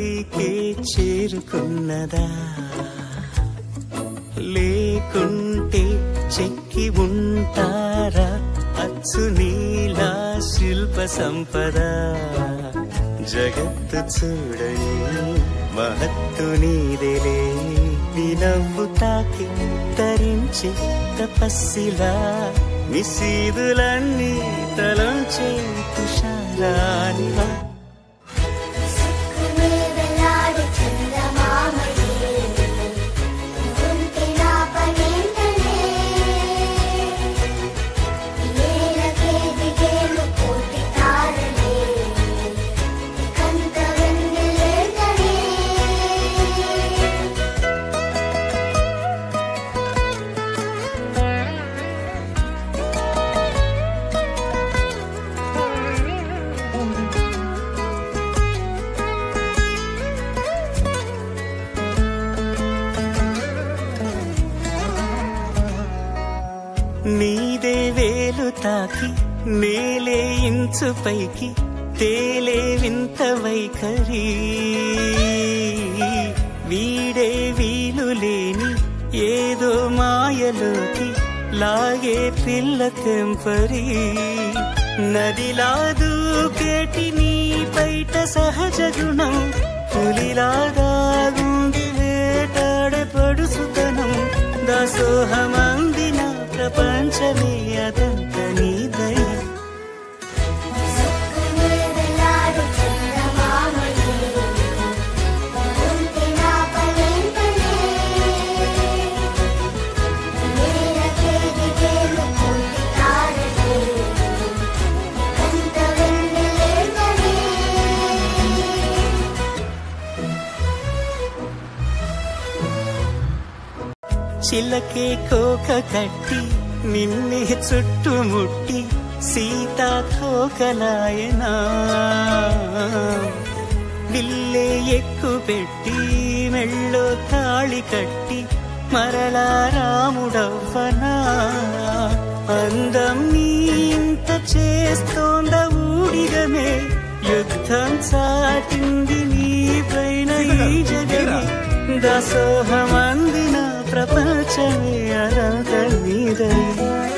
పైకే చేరుకున్నదా లేకుంటే చెక్కి ఉంటారా అచ్చు నీలా శిల్ప సంపద జగత్తు చూడని మహత్తు నీదేలే నీ నవ్వు తాకి తరించి తపస్సిలా నిశీదులన్నీ తలంచే తుషారానివా సుఖమే వెలాడి చందమామయే ఉంటే నా పనేంటనే ఏలకే దిగేలు కోటి తారలే కంత వెన్నెలేదనే నీదే వేలు తాకి నేలే ఇంచు పైకి తేలే వింత వైఖరి వీడే వీలు లేని ఏదో మాయలోకి లాగే పిల్ల తెంపరి నదిలా దూకేటి నీ బయట సహజ గుణం పులిలాగా గుండి వేటాడే పడుసుతనం దాసోహమందిన ప్రపంచమే అదంత నీ దయ సుఖమే వెలాడి చందమామయే ఉంటే నా పనేంటనే ఏలకే దిగేలు కోటి తారలే కంత వెన్నెలేదనే చిలకే కోక కట్టి నిన్నే చుట్టుముట్టి సీతా కోకలాయనా విల్లే ఎక్కు పెట్టి మెళ్ళో తాళి కట్టి మరలా రాముడవ్వనా అందం నీ ఇంత చేస్తోంద ఊడిగమే యుద్ధం చాటింది నీ పైన ఈ జగమే దాసోహమందిన ప్రపంచమే అనంత నీదై